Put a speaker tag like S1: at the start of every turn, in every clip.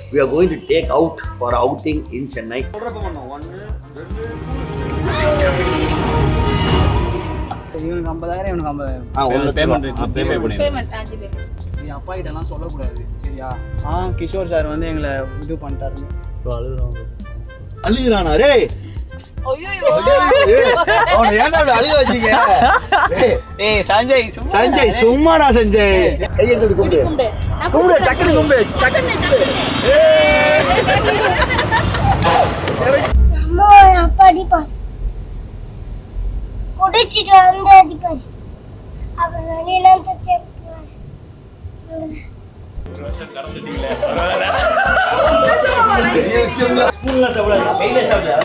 S1: we are going to take out for outing in Chennai.
S2: இவனுக்கு ஐம்பதாயிரம் இவனுக்கு ஐம்பதாயிரம்
S1: ஆ, ஒரு லட்சம்
S3: பேமெண்ட்
S1: ரூபா. ஆ, payment பண்ணிடுங்க.
S4: பேமெண்ட் ஆச்சு பேமெண்ட்
S2: நீ அப்பா கிட்டலாம் சொல்லக்கூடாது சரியா ஆ கிஷோர் சார் வந்து எங்களை இது பண்ணிட்டாருன்னு
S1: அழுகுறானா டேய்
S4: ஐயோ
S1: அவனை ஏன்டா அப்படி அழுக வச்சீங்க டேய்,
S2: ஏய் சஞ்சய் சும்மா
S1: சஞ்சய் சும்மாடா சஞ்சய் கையெழுத்து கூப்பிடு
S4: கும்பிடு நான்
S1: கும்பிடு டக்குனு கும்பிடு டக்குனு
S5: அம்மா அப்பா அடிப்பார் குடிச்சிட்டு வந்து அடிப்பார் அப்புறம் வெளியெல்லாம் தட்டி அடிப்பார்
S1: ஸ்பூன்ல சாப்பிடாத கையில சாப்பிடு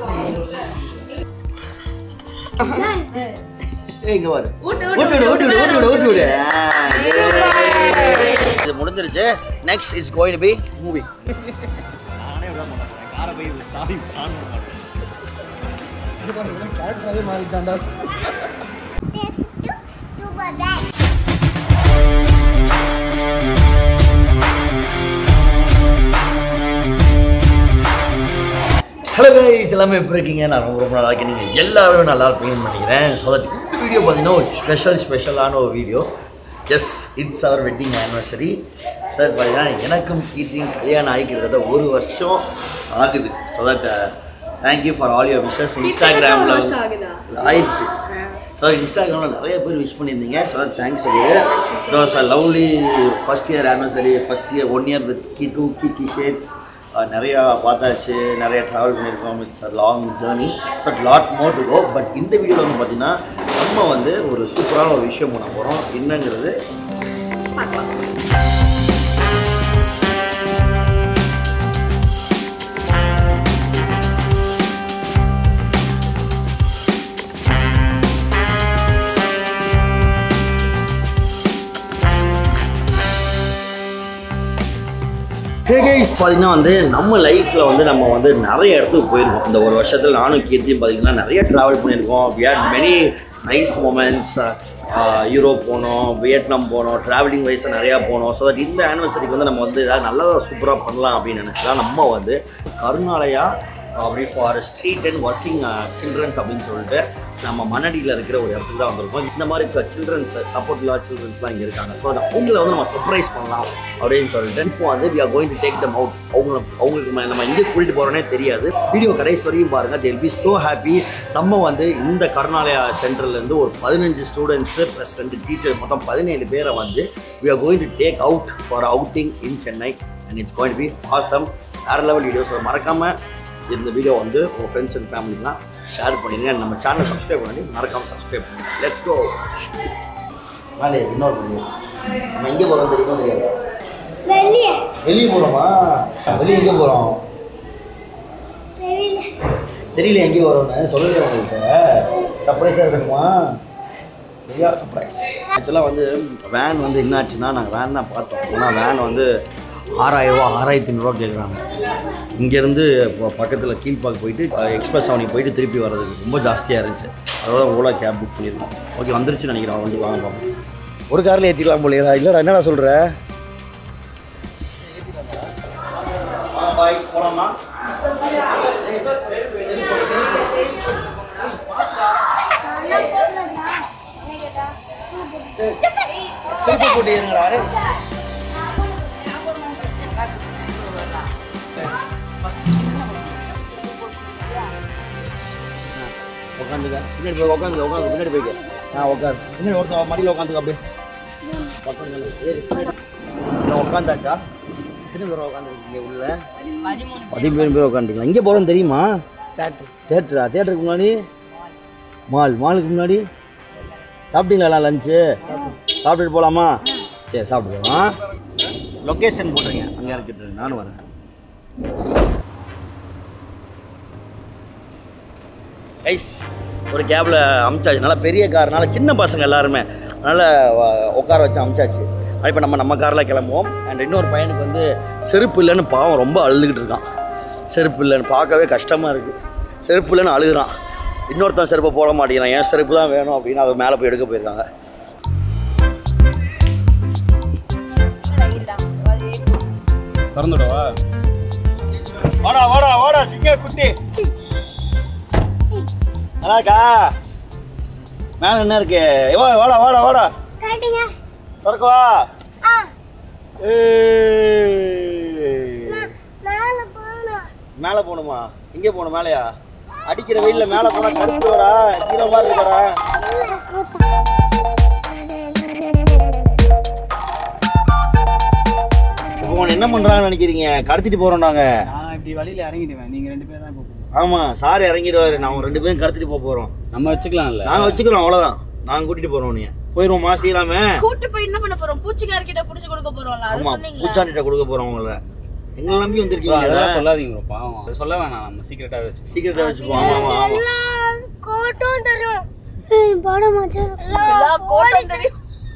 S1: ஏய் இங்க பாரு ஊட்டி விடு ஊட்டி விடு ஊட்டி விடு ஊட்டி விடு ஆ, ஏய். இது முடிஞ்சிருச்சு next is going to be movie hello guys எல்லாமே எப்படி இருக்கீங்க நான் ரொம்ப ரொம்ப நல்லா இருக்கேன் நீங்கள் எல்லாருமே நல்லா இருப்பீங்கன்னு நினைக்கிறேன் ஸோ தட் இந்த வீடியோ பார்த்தீங்கன்னா ஒரு ஸ்பெஷல் ஸ்பெஷலான ஒரு video yes it's our wedding anniversary sir பார்த்தீங்கன்னா எனக்கும் கீர்த்தியும் கல்யாணம் ஆகி கிட்டத்தட்ட ஒரு வருஷம் ஆகுது so that thank you for all your wishes இன்ஸ்டாகிராமில்
S4: ஆகுதா
S1: ஆயிடுச்சு ஸோ இன்ஸ்டாகிராமில் நிறைய பேர் விஷ் பண்ணியிருந்தீங்க ஸோ தேங்க்ஸ் சொல்லிடு it was a lovely first year anniversary first year one year with கீ டூ கீ கீ ஷேட்ஸ் நிறையா பார்த்தாச்சு நிறைய ட்ராவல் பண்ணியிருக்கோம் it's a long journey so lot more to go but இந்த வீடியோவில் வந்து பார்த்திங்கன்னா நம்ம வந்து ஒரு சூப்பரான ஒரு விஷயம் பண்ண போகிறோம் என்னங்கிறது ஹேகைஸ் பார்த்தீங்கன்னா வந்து நம்ம லைஃப்பில் வந்து நம்ம வந்து நிறைய இடத்துக்கு போயிருக்கோம் இந்த ஒரு வருஷத்தில் நானும் கீர்த்தியும் பார்த்தீங்கன்னா நிறைய ட்ராவல் பண்ணியிருக்கோம் we had many nice moments Europe போனோம் வியட்நாம் போனோம் ட்ராவலிங் வைஸாக நிறையா போனோம் ஸோ தட் இந்த ஆனிவர்சரிக்கு வந்து நம்ம வந்து ஏதாவது நல்லதாக சூப்பராக பண்ணலாம் அப்படின்னு நினச்சி தான் நம்ம வந்து கருணாலயா அப்படி for street and working children's அப்படின்னு சொல்லிட்டு நம்ம மண்ணடியில் இருக்கிற ஒரு இடத்துக்கு தான் வந்திருக்கோம் இந்த மாதிரி சில்ட்ரன்ஸ் சப்போர்ட் இல்லா சில்ட்ரன்ஸ்லாம் இங்கே இருக்காங்க ஸோ அவங்கள வந்து நம்ம சர்ப்ரைஸ் பண்ணலாம் அப்படின்னு சொல்லிட்டு இப்போ வந்து we are going to take them out அவங்க அவங்களுக்கு ம- நம்ம எங்கே கூட்டிகிட்டு போகிறோன்னே தெரியாது வீடியோ கடைசி வரையும் பாருங்கள் தேல் பி ஸோ ஹாப்பி நம்ம வந்து இந்த கருணாலயா சென்டர்லேருந்து ஒரு பதினஞ்சு ஸ்டூடெண்ட்ஸு ப்ளஸ் ரெண்டு டீச்சர் மொத்தம் பதினேழு பேரை வந்து we are going to take out for outing in Chennai and it's going to be awesome வேறு லெவல் வீடியோஸ் மறக்காமல் இந்த வீடியோ வந்து உங்கள் ஃப்ரெண்ட்ஸ் அண்ட் ஃபேமிலிலாம் ஷேர் பண்ணிடுங்க நம்ம சேனலை சப்ஸ்கிரைப் பண்ணி மறக்காமல் சப்ஸ்கிரைப் பண்ணுங்க லெட்ஸ் கோ நாளே இன்னொரு பண்ணி நம்ம எங்கே போகிறோம் தெரியுமா தெரியாதா
S5: வெளியே
S1: வெளியே போகிறோமா வெளியே எங்கே போகிறோம்
S5: தெரியல
S1: தெரியல எங்கே வரோன்னு சொல்லலையே உங்கள்கிட்ட சர்ப்ரைஸாக இருக்கணுமா சரியா சர்ப்ரைஸ் ஆக்சுவலாக வந்து வேன் வந்து என்னாச்சுன்னா நாங்கள் வேன் தான் பார்த்தோம் ஆனால் வேன் வந்து ஆறாயிரரூவா ஆறாயிரத்தி ஐநூறுரூவா கேட்குறாங்க இங்கேருந்து இப்போ பக்கத்தில் கீழ்பாக்கு போயிட்டு எக்ஸ்பிரஸ் அவனுக்கு போயிட்டு திருப்பி வர்றதுக்கு ரொம்ப ஜாஸ்தியாக இருந்துச்சு அதோட ஓலா கேப் புக் பண்ணியிருக்கோம் ஓகே வந்துருச்சுன்னு நினைக்கிறேன் வண்டி வாங்க பார்ப்போம் ஒரு காரில் ஏற்றிக்கலாம் போலையா இல்லைடா என்னடா சொல்கிற போகலாமா திருப்பி போட்டிருங்கடா உட்காந்துக்க பின்னாடி போய் உட்காந்து உட்காந்து பின்னாடி போய்க்க ஆ உட்காந்து பின்னாடி ஒருத்தன் மடியில் உட்காந்துக்க அப்படியே உட்காந்து ஏறி பின்னாடி நான் உட்காந்தாச்சா எத்தனை பேர் உட்காந்துருக்கீங்க உள்ள பதிமூணு பேர் உட்காந்துருக்கலாம் இங்கே போகிறோம் தெரியுமா தேட்டர் தேட்டரா தேட்டருக்கு முன்னாடி மால் மாலுக்கு முன்னாடி சாப்பிட்டீங்களா லஞ்சு சாப்பிட்டுட்டு போகலாமா சரி சாப்பிட்டு போகலாம் லொக்கேஷன் போட்டுருங்க அங்கே இருக்கிட்டு நானும் வரேன் ஐஸ் ஒரு கேபில் அமிச்சாச்சு நல்லா பெரிய கார்னால சின்ன பசங்க எல்லாருமே அதனால் உட்கார வச்சு அமிச்சாச்சு இப்போ நம்ம நம்ம காரில் கிளம்புவோம் அண்ட் இன்னொரு பையனுக்கு வந்து செருப்பு இல்லைன்னு பாவம் ரொம்ப அழுதுகிட்டு இருக்கான் செருப்பு இல்லைன்னு பார்க்கவே கஷ்டமாக இருக்குது செருப்பு இல்லைன்னு அழுகுறான் இன்னொருத்தன் செருப்பை போட மாட்டேங்கிறான் என் செருப்பு தான் வேணும் அப்படின்னு அதை மேலே போய் எடுக்க போயிருக்காங்க
S3: திறந்துடவா
S1: வாடா வாடா வாடா சிங்க குட்டி நல்லாக்கா மேல என்ன இருக்கு வா வாடா வாடா வாடா
S5: காட்டுங்க
S1: திறக்கவா
S5: ஆ
S1: ஏய்.
S5: மேலே போகணும்
S1: மேலே போகணுமா எங்கே போகணும் மேலையா அடிக்கிற வெயில்ல மேலே போனா கருத்து வாடா கீழே மாதிரி இருக்கடா இப்போ உன்னை என்ன பண்றாங்கன்னு நினைக்கிறீங்க கடத்திட்டு போறோம் நாங்க
S2: நான் இப்படி வழியில இறங்கிடுவேன் நீங்க ரெண்டு பேரும் தான் இப்போ போகணும்.
S1: ஆமா சார் இறங்கிடுவாரு நாங்க ரெண்டு பேரும் கடத்திட்டு போக போறோம்
S3: நம்ம வச்சுக்கலாம்ல
S1: நாங்க வச்சுக்கிறோம் அவ்வளவுதான் நாங்க கூட்டிட்டு போறோம் நீ போயிருவோமா சீராம
S4: கூட்டு போய் என்ன பண்ண போறோம் பூச்சிக்காரர்கிட்ட புடிச்சு கொடுக்க போறோம்ல அது
S1: ஆமா
S4: சொன்னீங்களா
S1: பூச்சாண்டிட்ட கொடுக்க போறோம் உங்களை எங்களை நம்பி
S3: bro,
S1: வந்திருக்கீங்க
S3: அதெல்லாம் சொல்லாதீங்க ப்ரோ பாவம் அதை சொல்ல வேணாம் நம்ம சீக்கிரட்டாவே வச்சு
S1: சீக்கிரட்டா வச்சுப்போம் ஆமா ஆமா ஆமா
S5: எல்லா கோட்டும் தரும் பாட மாட்டார்
S4: எல்லா கோட்டும் தெரியும்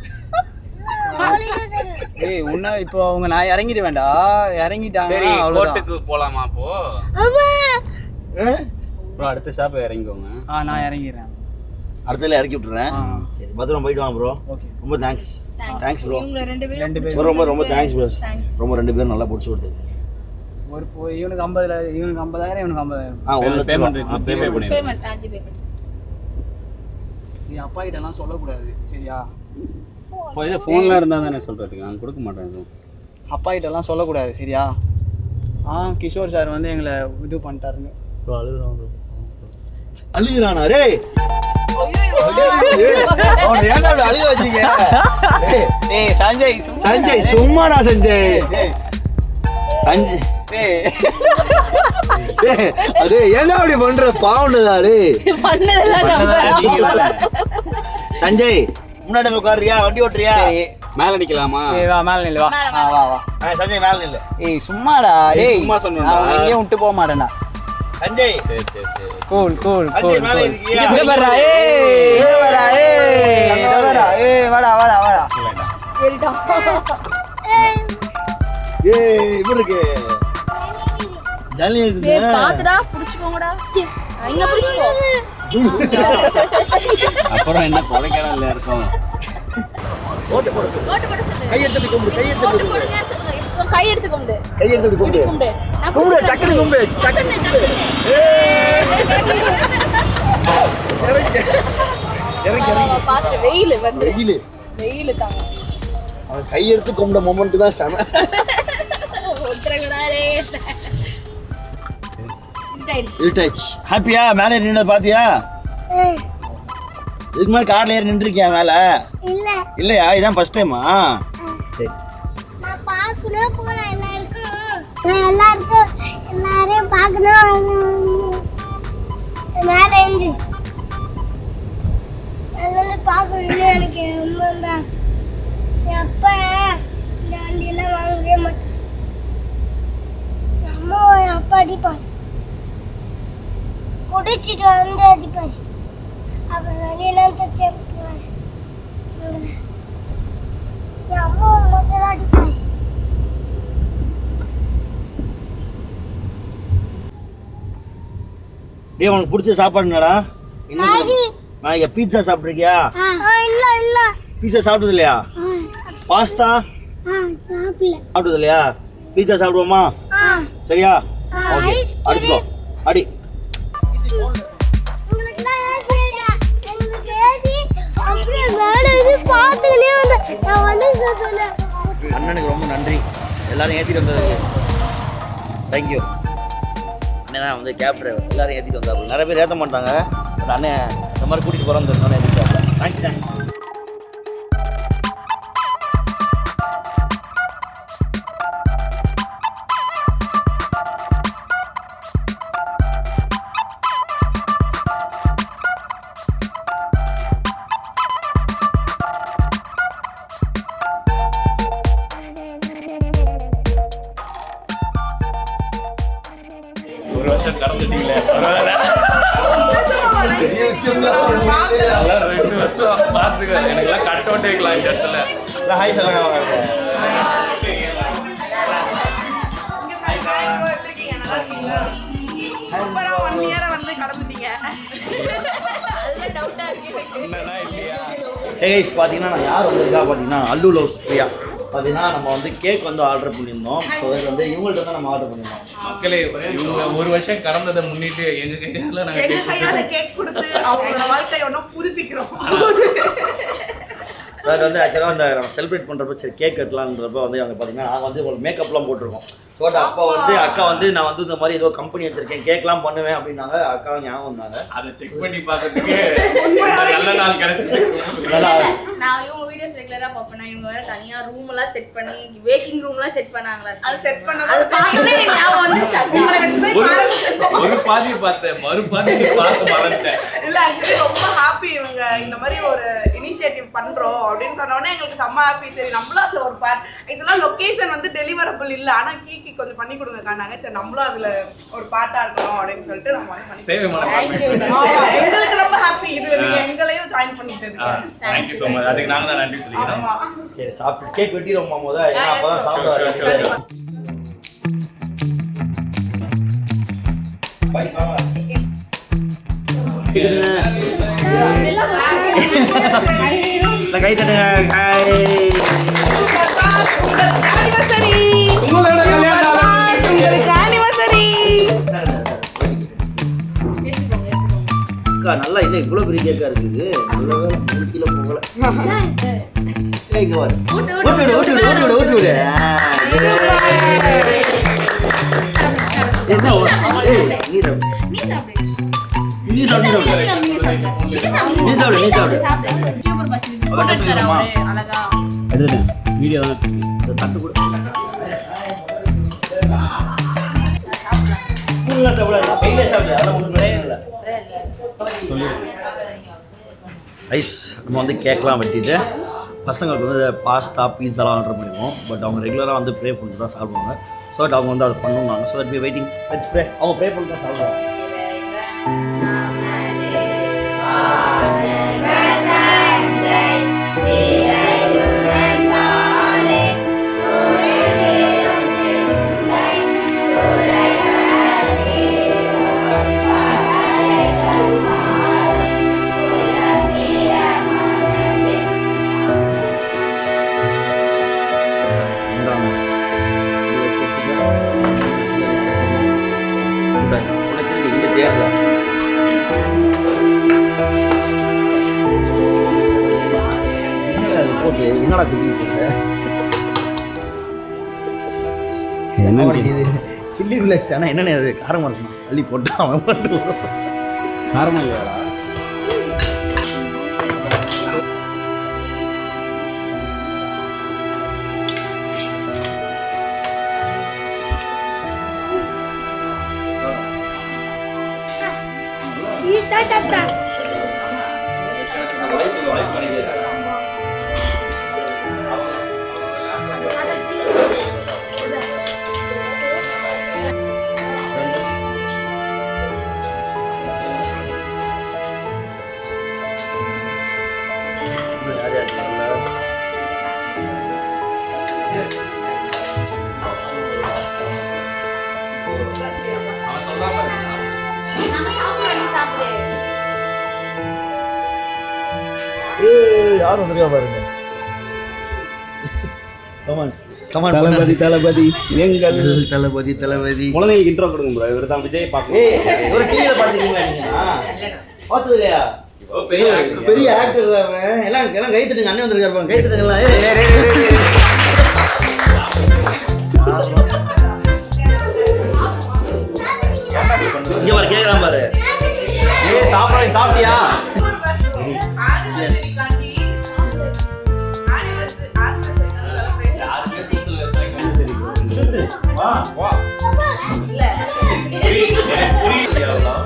S2: ஏய் உன்ன இப்போ அவங்க நான் இறங்கிடுவேன்டா இறங்கிட்டாங்க
S3: சரி
S2: அவ்வளோதான்
S3: கோட்டுக்கு போலாமா அப்போ
S5: ஆமா
S1: ஆ?
S3: ப்ரோ அடுத்த ஸ்டாப் இறங்கிக்கோங்க
S2: ஆ நான் இறங்கிடுறேன்
S1: அடுத்ததுல இறக்கி விட்டுறேன்
S2: ஆ
S1: சரி பத்திரம் போயிட்டு வாங்க ப்ரோ
S2: ஓகே
S1: ரொம்ப தேங்க்ஸ் தேங்க்ஸ் ப்ரோ
S4: இவங்க ரெண்டு பேரும்
S2: ரெண்டு
S4: புடிச்சு
S2: பேரும்
S1: ரொம்ப ரொம்ப தேங்க்ஸ் ப்ரோ
S4: Thanks.
S1: ரொம்ப ரெண்டு பேரும் நல்லா பிடிச்சி கொடுத்துருக்கீங்க
S2: ஒரு இப்போ இவனுக்கு ஐம்பதுல இவனுக்கு ஐம்பதாயிரம் இவனுக்கு ஐம்பதாயிரம்
S1: ஆ ஒரு லட்சம்
S3: Payment
S1: ரூபா. ஆ,
S3: இருக்கு,
S1: payment
S3: GPay
S1: பண்ணி
S4: பேமெண்ட் ஆஜி பேமெண்ட்
S2: நீ அப்பா கிட்ட எல்லாம் சொல்லக்கூடாது சரியா
S3: இப்போ இது ஃபோன்ல இருந்தா தானே சொல்றதுக்கு நான் கொடுக்க மாட்டேன் எதுவும்
S2: அப்பா கிட்ட எல்லாம் சொல்லக்கூடாது சரியா ஆ கிஷோர் சார் வந்து எங்களை இது பண்ணிட்டாருங்க
S3: ப்ரோ அழுகுறோம் ப்ரோ
S1: அழுகுறானா டேய் அவனை ஏன்டா அப்படி அழுக வச்சீங்க டேய்,
S2: ஏய் சஞ்சய் சும்மா
S1: சஞ்சய் சும்மாடா சஞ்சய்
S2: டேய்,
S1: சஞ்சய்
S2: டேய்
S1: டேய், அடே ஏன்டா அப்படி பண்ற பாவண்டதா டேய்
S4: பண்ணதெல்லாம் நம்ம
S1: சஞ்சய் முன்னாடி வந்து உட்காருறியா வண்டி ஓட்டுறியா
S2: சரி
S3: மேல நிக்கலாமா
S2: ஏய், வா மேல நில்லு வா
S4: மேல,
S2: ஆ, வா வா
S1: ஆ, சஞ்சய் மேல நில்லு
S2: ஏய் சும்மாடா
S3: ஏய்,
S2: டேய்
S3: சும்மா சொன்னேன்டா.
S2: நான் உன்னை எங்கேயும் விட்டு போக மாட்டேன்டா
S1: சஞ்சய்
S3: சரி சரி சரி
S2: கூல் கூல்
S1: அஜய்,
S2: கூல்
S1: மேல
S2: கூல்
S1: இருக்கியா?
S2: இங்க பாருடா ஏய் இங்க பாருடா ஏய் இங்க பாருடா ஏய் வாடா வாடா வாடா
S3: இல்லைடா.
S4: ஏறிட்டோம்
S1: ஏய் இப்படி இருக்கு ஜாலியா
S4: டேய்
S1: இருக்குங்க
S4: பாத்துடா புடிச்சுக்கோங்கடா இங்க புடிச்சுக்கோ
S3: அப்புறம் என்ன கொலைக்கடல்ல இருக்கும்
S1: ஓட்டு போடு
S4: ஓட்டு போட சொல்லு
S1: கை எடுத்து கும்பிடு கை எடுத்து
S4: ஓட்டு போடுங்க சொல்லுங்க இப்போ கை எடுத்து கும்பிடு
S1: கை எடுத்து கும்பிடு
S4: கும்பிடு நான்
S1: கும்பிடு
S4: புடிச்சுக்கிறேன்.
S1: டக்குனு கும்பிடு டக்குனு கும்பிடு இறங்கி இறங்கி
S4: வா, வா, பாத்துட்டு வெயில் வந்து
S1: வெயில்
S4: வெயில் தாங்க
S1: அவன் கை எடுத்து கும்பிட மொமெண்ட் தான் செம
S4: ஒத்துறங்கடாரே ஆயிடுச்சு
S1: இருட்டாச்சு ஹாப்பியா மேலே நின்று பாத்தியா இதுக்கு மேலே கார்ல ஏறி நின்றுருக்கியா மேலே
S5: இல்ல
S1: இல்லையா இதான் ஃபர்ஸ்ட் டைமா சரி
S5: நான் பார்க்கணும் போல எல்லாருக்கும் நான் எல்லாருக்கும் எல்லாரையும் பார்க்கணும் மேல இருந்து எல்லாரும் பார்க்கணும்னு எனக்கு ரொம்ப தான் என் அப்பா இந்த வண்டியெல்லாம் வாங்கவே மாட்டேன் என் அம்மா என் அப்பா அடிப்பார் குடிச்சிட்டு வந்து அடிப்பார் அப்புறம் வண்டியெல்லாம் தச்சு அனுப்புவார் என் அம்மா மட்டும் தான் அடிப்பார்
S1: டேய் உனக்கு பிடிச்ச சாப்பாடு என்னடா என்ன
S5: மேகி.
S1: நான் பீட்சா சாப்பிட்ருக்கியா
S5: ஆ இல்ல இல்ல
S1: பீட்சா சாப்பிட்டது இல்லையா
S5: ஆ
S1: பாஸ்தா
S5: ஆ சாப்பிடல
S1: சாப்பிட்டது இல்லையா பீட்சா சாப்பிடுவோமா
S5: ஆ
S1: சரியா
S5: ஆ,
S1: ஓகே
S5: ice cream.
S1: அடிச்சுக்கோ அடி
S5: உங்களுக்குலாம் ஏசியா? எங்களுக்கு ஏசி அப்படியே மேல இது பார்த்துக்கினே வந்து நான் வந்து சொன்னேன்
S1: அண்ணனுக்கு ரொம்ப நன்றி எல்லாரும் ஏற்றிட்டு வந்ததுக்கு தேங்க்யூ அண்ணன் தான் வந்து கேப் டிரைவர் எல்லாரும் ஏற்றிட்டு வந்தாங்க நிறைய பேர் ஏற்ற மாட்டாங்க பட் அண்ணன் இந்த மாதிரி கூட்டிகிட்டு போகிறோம்னு தெரிஞ்சோன்னே ஏற்றிட்டு தேங்க்ஸ் தேங்க்ஸ்
S3: ஒரு வருஷம் கடந்துட்டீங்களே ரெண்டு வருஷம் பாத்துக்க எனக்குலாம் கட் அவுட் வைக்கலாம் இந்த இடத்துல
S1: ஹாய் சொல்லுங்க
S6: சூப்பரா ஒன் இயரை வந்து கடந்துட்டீங்க
S3: என்னன்னா இல்லையா
S1: ஹேஸ் பார்த்தீங்கன்னா நான் யார் வந்திருக்கா பார்த்தீங்கன்னா அல்லு லவ்ஸ் பிரியா பார்த்தீங்கன்னா நம்ம வந்து கேக் வந்து ஆர்டர் பண்ணியிருந்தோம் ஸோ அது வந்து இவங்கள்ட்ட தான் நம்ம ஆர்டர் பண்ணியிருந்தோம்
S3: மக்களே இவங்க ஒரு வருஷம் கடந்ததை முன்னிட்டு எங்க கையால நாங்க
S6: எங்க
S3: கேக்
S6: கையால கேக் கொடுத்து அவங்களோட வாழ்க்கையை ஒன்றும் புதுப்பிக்கிறோம்
S1: அதாவது வந்து ஆக்சுவலாக அந்த நம்ம செலிப்ரேட் பண்ணுறப்ப சரி கேக் கட்டலான்றப்ப வந்து அவங்க பார்த்தீங்கன்னா நாங்கள் வந்து உங்களுக்கு மேக்கப்லாம் போட்டிருக்கோம் ஸோ அப்போ வந்து அக்கா வந்து நான் வந்து இந்த மாதிரி ஏதோ கம்பெனி வச்சிருக்கேன் கேக்லாம் பண்ணுவேன் அப்படின்னாங்க அக்கா ஞாபகம் வந்தாங்க
S3: அதை செக் பண்ணி பார்க்கறதுக்கு நல்ல நாள் கிடைச்சது
S1: நல்லா
S4: நான் இவங்க வீடியோஸ் ரெகுலரா பார்ப்பேன் நான் இவங்க வேற தனியா ரூம் எல்லாம் செட் பண்ணி வேக்கிங் ரூம் எல்லாம் செட் பண்ணாங்களா
S6: அது செட் பண்ணது
S4: அது பார்த்தோன்னே எனக்கு ஞாபகம் வந்துச்சு
S6: உங்களை வச்சுதான்
S3: ஒரு
S6: ஆரம்பிச்சிருக்கோம்
S3: ஒரு பாதி பார்த்தேன் மறு பாதி நீ பார்க்க மறந்துட்டேன்
S6: இல்ல ஆக்சுவலி ரொம்ப ஹாப்பி இவங்க இந்த மாதிரி ஒரு இனிஷியேட்டிவ் பண்றோம் அப்படின்னு சொன்ன உடனே எங்களுக்கு செம்ம ஹாப்பி சரி நம்மளும் அதுல ஒரு பார்ட் ஆக்சுவலா லொகேஷன் வந்து டெலிவரபிள் இல்ல ஆனா கீக்கி கொஞ்சம் பண்ணி கொடுங்க காணாங்க சரி நம்மளும் அதுல ஒரு பார்ட்டா இருக்கணும் அப்படின்னு சொல்லிட்டு நம்ம வந்து பண்ணி
S3: சேவை
S4: தேங்க்யூ
S6: ஆமா, எங்களுக்கு ரொம்ப ஹாப்பி இது நீங்க எங்களையும் ஜாயின் பண்ணிட்டதுக்கு
S3: தேங்க்யூ ஸோ மச் அதுக்கு நாங்க தான் நன்றி சொல்லிக்கிறோம்
S6: ஆமா
S1: சரி சாப்பிட்டு கேக் வெட்டிடுவோமா முத ஏன்னா அப்போ தான்
S3: Sure, sure, sure.
S1: சாப்பிடுவாரு Bye, வாங்க. கை தட்டுங்க. இல்ல, கை தட்டுங்க ஹாய்
S6: ஆனிவர்சரி உங்களுக்கு ஆனிவர்சரி
S1: அக்கா நல்லா இல்லை இவ்வளோ பெரிய கேக்கா இருக்குது நல்ல வேலை மூணு கிலோ போகல ஏய், இங்க வாரு. ஊட்டி விடு ஊட்டி விடு ஊட்டி விடு ஊட்டி விடு ஆ, என்ன ஓ- ஏய், நீ சாப்பிடு.
S4: நீ சாப்பிடு
S1: நீ சாப்பிடு நீ சாப்பிடு நீ சாப்பிடு
S4: யூடியூபர் பஸ் போட்டோ எடுத்துறேன் ஒரு அழகா
S2: வீடியோ தான்
S1: இந்த தட்டு கொடு ஸ்பூன்ல சாப்பிடாது கையில சாப்பிடு அதெல்லாம் ஒன்றும் பிரச்சனை இல்லை ஐஸ் நம்ம வந்து கேக்லாம் வெட்டிட்டு பசங்களுக்கு வந்து பாஸ்தா பீஸாலாம் ஆர்டர் பண்ணிருக்கோம் பட் அவங்க ரெகுலராக வந்து ப்ரே பண்ணிட்டு தான் சாப்பிடுவாங்க ஸோ தட் அவங்க வந்து அதை பண்ணுவாங்க so that be waiting let's pray அவங்க ப்ரே பண்ணிட்டு தான் சாப்பிடுவாங்க இந்தாங்க. இது வச்சுக்கிட்டு. இந்த உனக்கு இருக்கு, இங்க தேடுதா? என்னடா இது போட்டு என்னடா குட்டி போட்ட? அவனுக்கு இது சில்லி ஃபிளேக்ஸ் ஆனால் என்னென்ன அது காரமாக இருக்குமா அள்ளி போட்டு அவன் மட்டும்
S2: காரமா இல்லையாடா
S5: நீ சாப்பிட்டா
S1: யார் யார் வரல?
S3: அவன் சொல்றான் பாருங்க
S4: நம்ம சாப்பிடுறோம் நீ சாப்பிடு
S1: ஏய், யார் வந்திருக்கா பாருங்க கமான் கமான்
S2: தளபதி தளபதி எங்கள்
S1: தளபதி தளபதி
S2: குழந்தைங்களுக்கு இன்ட்ரோ கொடுங்க ப்ரோ இவர் தான் விஜய் பார்க்கணும்
S1: ஏய் ஒரு டிவில பாத்துக்கீங்களா நீங்க பார்த்தது இல்லையா
S3: ஓ, பெரிய
S1: பெரிய ஆக்டர் அவன் எல்லாம் எல்லாம் கை தட்டுங்க அண்ணன் வந்திருக்காரு பாருங்க கை தட்டுங்களா ஏய் ஏய், ஏய், ஏய், ஏய். இங்க பாரு கேக்குறான் பாரு ஏய் சாப்பிட சாப்பிட்டியா
S6: ஆனிவர்சரிக்காண்டி ஆனிவர்சரி ஆனிவர்சரி celebration.
S3: யாருமே சூத்துல வைக்கல.
S1: வா
S3: வா.
S4: இல்ல
S3: புரியுது, எனக்கு புரியுது அவ்வளோ.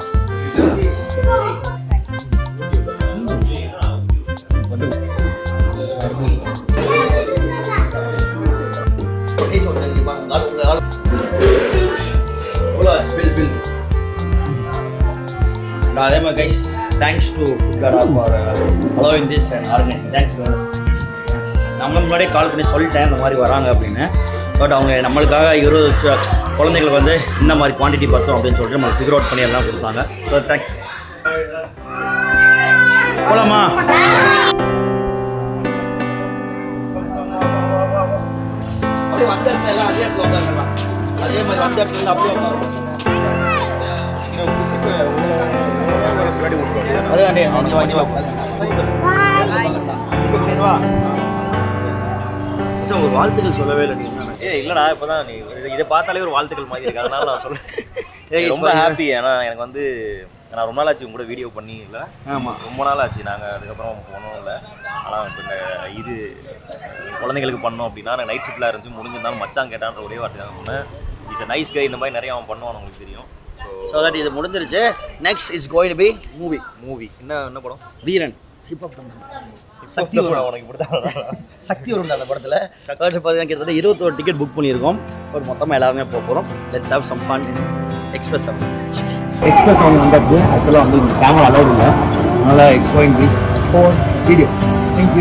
S1: ஏய் சொல்றேன் இங்க பாருங்க ஆளு ஆளு எவ்வளோ பில் பில் அதே மாதிரி கைஸ் தேங்க்ஸ் டு ஃபுட் கார்டா for allowing this and organising thanks நம்ம முன்னாடியே கால் பண்ணி சொல்லிட்டேன் இந்த மாதிரி வராங்க அப்படின்னு பட் அவங்க நம்மளுக்காக இருபது ச- குழந்தைங்களுக்கு வந்து இந்த மாதிரி குவான்டிட்டி பார்த்தோம் அப்படின்னு சொல்லிட்டு நம்மளுக்கு ஃபிகர் அவுட் பண்ணி எல்லாம் கொடுத்தாங்க ஸோ தேங்க்ஸ் போலாமா இடத்துல உட்காந்துக்கலாம் அதே மாதிரி அந்த இடத்துல இருந்து அப்படியே உட்காரணும் அதான் அங்கே வாங்கி வா மச்சான், ஒரு வாழ்த்துக்கள் சொல்லவே இல்லை நீங்க என்ன
S7: ஏ இல்லடா இப்பதான் நீ இது- இதை பார்த்தாலே ஒரு வாழ்த்துக்கள் மாதிரி இருக்கு அதனால நான் சொல்றேன் ரொம்ப ஹாப்பி ஏன்னா எனக்கு வந்து நான் ரொம்ப நாள் ஆச்சு உங்க கூட வீடியோ பண்ணி இல்லை
S1: ஆமா
S7: ரொம்ப நாள் ஆச்சு நாங்கள் அதுக்கப்புறம் போனோம் இல்லை ஆனால் இப்போ இந்த இது குழந்தைங்களுக்கு பண்ணோம் அப்படின்னா எனக்கு நைட் ஷிஃப்ட்லாம் இருந்துச்சு முடிஞ்சிருந்தாலும் மச்சான் கேட்டான்ற ஒரே வார்த்தை தான் சொன்னேன் இஸ் a நைஸ் கை இந்த மாதிரி நிறைய அவன் பண்ணுவான் உங்களுக்கு தெரியும் ஸோ
S1: ஸோ தட் இது முடிஞ்சிருச்சு next is going be movie
S7: movie என்ன என்ன படம்
S1: வீரன் ஹிப்ஹாப் தமிழ் சக்தி
S7: படம்
S1: வரும்
S7: உனக்கு இப்படி தான்
S1: சக்தி வரும் அந்த படத்தில் பார்த்தீங்கன்னா கிட்டத்தட்ட இருபத்தோரு டிக்கெட் புக் பண்ணியிருக்கோம் ஒரு மொத்தமாக எல்லாருமே போக போகிறோம் let's have some fun express express அவங்க வந்தாச்சு ஆக்சுவலாக வந்து கேமரா அலௌட் இல்லை அதனால் explain before videos thank you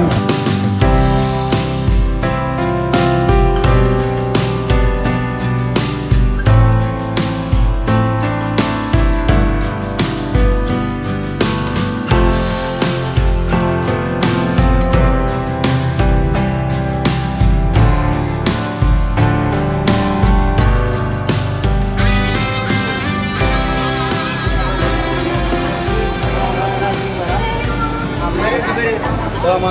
S1: போகலாமா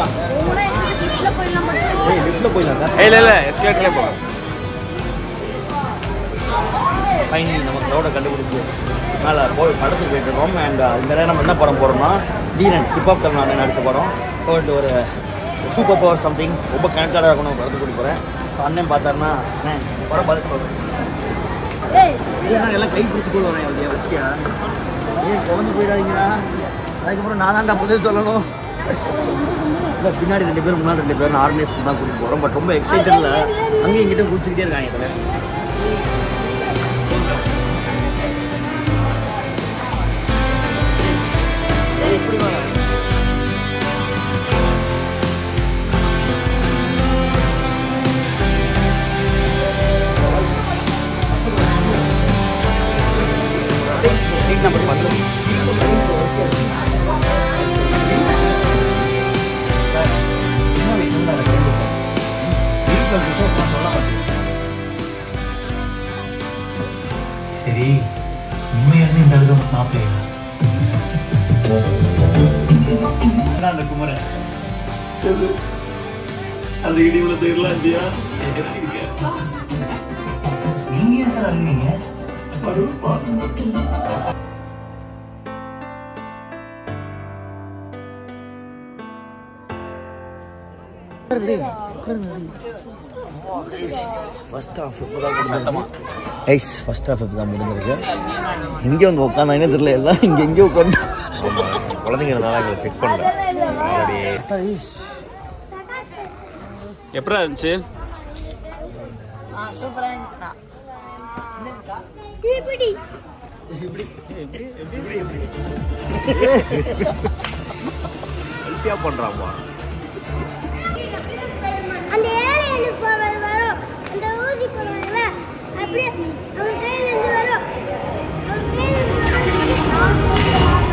S1: ஏய் லிஃப்ட்டில் போயிடலாம்
S3: இல்ல இல்ல எஸ்கலேட்டர்ல போலாம்
S1: ஃபைனலி நம்ம க்ரௌடை கண்டுபிடிச்சு மேலே போய் படத்துக்கு போயிட்டு இருக்கோம் அண்ட் இந்த நேரம் நம்ம என்ன படம் போகிறோம்னா வீரன் ஹிப்ஹாப் தமிழ்நாடு நடிச்ச படம் ஸோ ஒரு சூப்பர் பவர் சம்திங் ரொம்ப கனெக்டடாக இருக்கணும் படத்துக்கு கூட்டி போகிறேன் அண்ணன் பார்த்தாருன்னா அண்ணே இந்த படம் பார்த்து சொல்கிறேன் இல்லைண்ணா எல்லாம் கை பிடிச்சி கூட வரேன் அப்படியே வச்சியா ஏன் குழந்தை போயிடாதீங்கடா அதுக்கப்புறம் நான் தான்டா பதில் சொல்லணும் இல்லை பின்னாடி ரெண்டு பேரும் முன்னாடி ரெண்டு பேரும் ஆர்கனைஸ் தான் கூட்டிட்டு போகிறோம் பட் ரொம்ப எக்ஸைட்டடில் அங்கேயும் இங்கிட்டும் குச்சிக்கிட்டே இருக்காங்க இதில்
S2: சீட் நம்பர் பத்து
S8: சரி உண்மையாலுமே இந்த அழுத மாப்பிள்ளையா அந்த குமரன் அந்த இடி உள்ள தெரியலாம் இல்லையா நீங்க ஏன் சார் அழுகிறீங்க படுப்பா
S1: ஃபர்ஸ்ட் ஹாஃப் இப்போ தான் முடிஞ்சிருக்கு ஐஸ் ஃபர்ஸ்ட் ஹாஃப் இப்போ தான் முடிஞ்சிருக்கு இங்கே வந்து உட்காந்தாங்கன்னு தெரியல எல்லாம் இங்கே எங்கேயோ உட்காந்து
S7: குழந்தைங்கிறதுனால எங்களை செக் பண்ணல அப்படியே
S3: எப்படா இருந்துச்சு
S4: சூப்பரா இருந்துச்சுண்ணா
S5: இப்படி
S7: ஹெல்த்தியாக பண்ணுறாம்மா
S5: அந்த ஏழை எனக்கு வரும் அந்த ஊசி போடுவாங்கல்ல அப்படியே அவன் கையில இருந்து வரும் அவன் கையில இருந்து வரும்.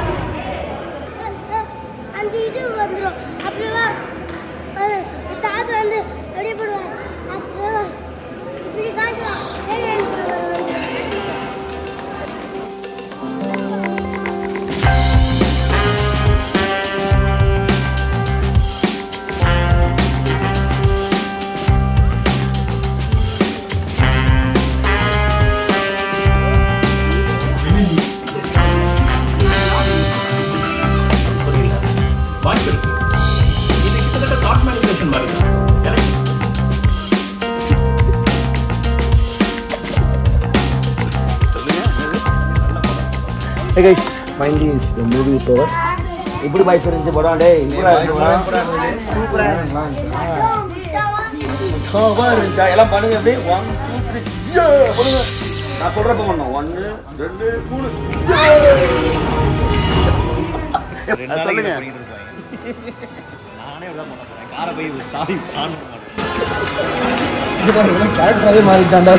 S5: அந்த இது வந்துடும் அப்படியே தாத்தா வந்து அப்படியே போடுவாங்க அப்புறம் இப்படி காட்டுவான் ஏழை எனக்கு வரும்
S8: வாய்ப்பு இருக்கு இது கிட்டத்தட்ட தாட் மேனிபுலேஷன் மாதிரி correct
S1: Hey guys, finally the movie is over. இப்படி பாய்ஸ் இருந்துச்சு படம் டேய் இப்படி சூப்பரா இருந்துச்சா எல்லாம் பண்ணுங்க அப்படியே ஒன் டூ த்ரீ பண்ணுங்க நான் சொல்றப்ப பண்ணோம் ஒன்னு ரெண்டு மூணு
S7: ரெண்டு நாளைக்கு இதை பண்ணிட்டு இருக்காங்க நானே அப்படிதான் பண்ண போறேன் காரை போய் சாவி ஆன் பண்ண மாட்டேன்
S1: இது பாருங்க கேரக்டராகவே மாறிட்டாண்டா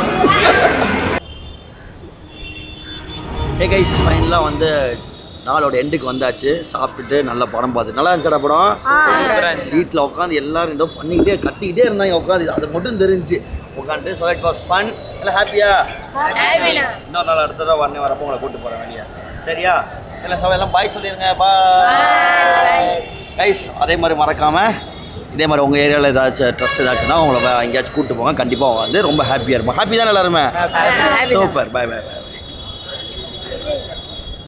S1: ஏ கைஸ் ஃபைனலாக வந்து நாளோட எண்டுக்கு வந்தாச்சு சாப்பிட்டுட்டு நல்ல படம் பார்த்து நல்லா இருந்துச்சடா படம் சீட்டில் உட்காந்து எல்லாரும் ஏதோ பண்ணிக்கிட்டே கத்திக்கிட்டே இருந்தாங்க உட்காந்து அது மட்டும் தெரிஞ்சு உட்காந்துட்டு ஸோ இட் வாஸ் ஃபன் இல்லை ஹாப்பியா இன்னொரு நாள் அடுத்த தடவை வரனே வரப்போ உங்களை கூட்டு போகிறேன் வெளியே சரியா இல்லை சோ எல்லாம் பாய் சொல்லிடுங்க பாய் கைஸ் அதே மாதிரி மறக்காமல் இதே மாதிரி உங்கள் ஏரியாவில் ஏதாச்சும் ட்ரஸ்ட் ஏதாச்சும்னா உங்களை எங்கேயாச்சும் கூப்பிட்டு போங்க கண்டிப்பாக வந்து ரொம்ப ஹாப்பியாக இருப்போம் ஹாப்பி தான் எல்லாருமே சூப்பர் பை பை பை